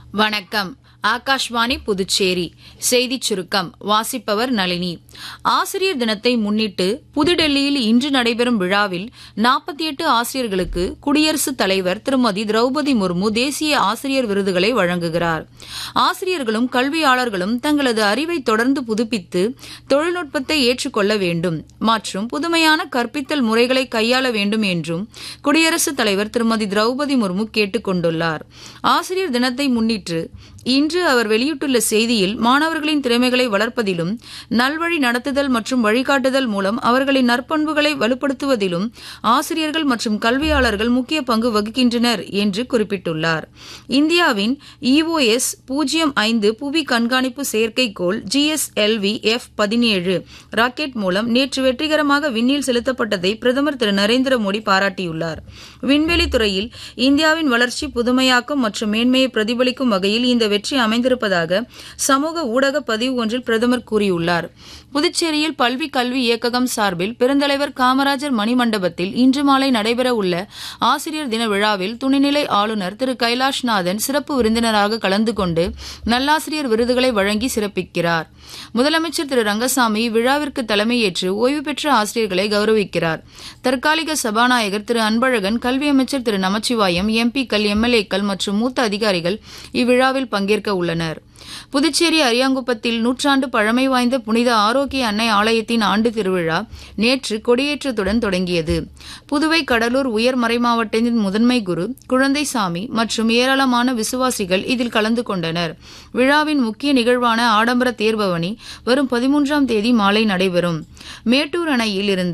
வணக்கம் ஆகாஷ்வாணி புதுச்சேரி செய்திச் சுருக்கம் வாசிப்பவர் நளினி ஆசிரியர் தினத்தை முன்னிட்டு புதுடெல்லியில் இன்று நடைபெறும் விழாவில் நாற்பத்தி எட்டு ஆசிரியர்களுக்கு குடியரசுத் தலைவர் திருமதி திரௌபதி முர்மு தேசிய ஆசிரியர் விருதுகளை வழங்குகிறார் ஆசிரியர்களும் கல்வியாளர்களும் தங்களது அறிவை தொடர்ந்து புதுப்பித்து தொழில்நுட்பத்தை ஏற்றுக்கொள்ள வேண்டும் மற்றும் புதுமையான கற்பித்தல் முறைகளை கையாள வேண்டும் என்றும் குடியரசுத் தலைவர் திருமதி திரௌபதி முர்மு கேட்டுக் கொண்டுள்ளார் ஆசிரியர் தினத்தை முன்னிட்டு இன்று அவர் வெளியிட்டுள்ள செய்தியில் மாணவர்களின் திறமைகளை வளர்ப்பதிலும் நல்வழி நடத்துதல் மற்றும் வழிகாட்டுதல் மூலம் அவர்களின் நற்பண்புகளை வலுப்படுத்துவதிலும் ஆசிரியர்கள் மற்றும் கல்வியாளர்கள் முக்கிய பங்கு வகிக்கின்றனர் என்று குறிப்பிட்டுள்ளார் இந்தியாவின் இஓஎஸ் பூஜ்ஜியம் ஐந்து புவி கண்காணிப்பு செயற்கைக்கோள் ஜிஎஸ்எல்வி எஃப் பதினேழு ராக்கெட் மூலம் நேற்று வெற்றிகரமாக விண்ணில் செலுத்தப்பட்டதை பிரதமர் திரு நரேந்திர மோடி பாராட்டியுள்ளார் விண்வெளி துறையில் இந்தியாவின் வளர்ச்சி புதுமையாக்கம் மற்றும் மேன்மையை பிரதிபலிக்கும் வகையில் இந்த வெற்றி அமைந்திருப்பதாக சமூக ஊடக பதிவு ஒன்றில் பிரதமர் கூறியுள்ளார் புதுச்சேரியில் பல்வி கல்வி இயக்ககம் சார்பில் பெருந்தலைவர் காமராஜர் மணிமண்டபத்தில் இன்று மாலை நடைபெற உள்ள ஆசிரியர் தின விழாவில் துணைநிலை ஆளுநர் திரு கைலாஷ்நாதன் சிறப்பு விருந்தினராக கலந்து கொண்டு நல்லாசிரியர் விருதுகளை வழங்கி சிறப்பிக்கிறார் முதலமைச்சர் திரு ரங்கசாமி விழாவிற்கு தலைமையேற்று ஓய்வு பெற்ற ஆசிரியர்களை கௌரவிக்கிறார் தற்காலிக சபாநாயகர் திரு அன்பழகன் கல்வி அமைச்சர் திரு நமச்சிவாயம் எம்பிக்கள் எம்எல்ஏக்கள் மற்றும் மூத்த அதிகாரிகள் இவ்விழாவில் பங்கேற்க உள்ளனர் புதுச்சேரி அரியாங்குப்பத்தில் நூற்றாண்டு பழமை வாய்ந்த புனித ஆரோக்கிய அன்னை ஆலயத்தின் ஆண்டு திருவிழா நேற்று கொடியேற்றத்துடன் தொடங்கியது புதுவை கடலூர் உயர் மறைமாவட்டத்தின் முதன்மை குரு குழந்தைசாமி மற்றும் ஏராளமான விசுவாசிகள் இதில் கலந்து கொண்டனர் விழாவின் முக்கிய நிகழ்வான ஆடம்பர தேர்பவனி வரும் பதிமூன்றாம் தேதி மாலை நடைபெறும் மேட்டூர் அணையில் இருந்து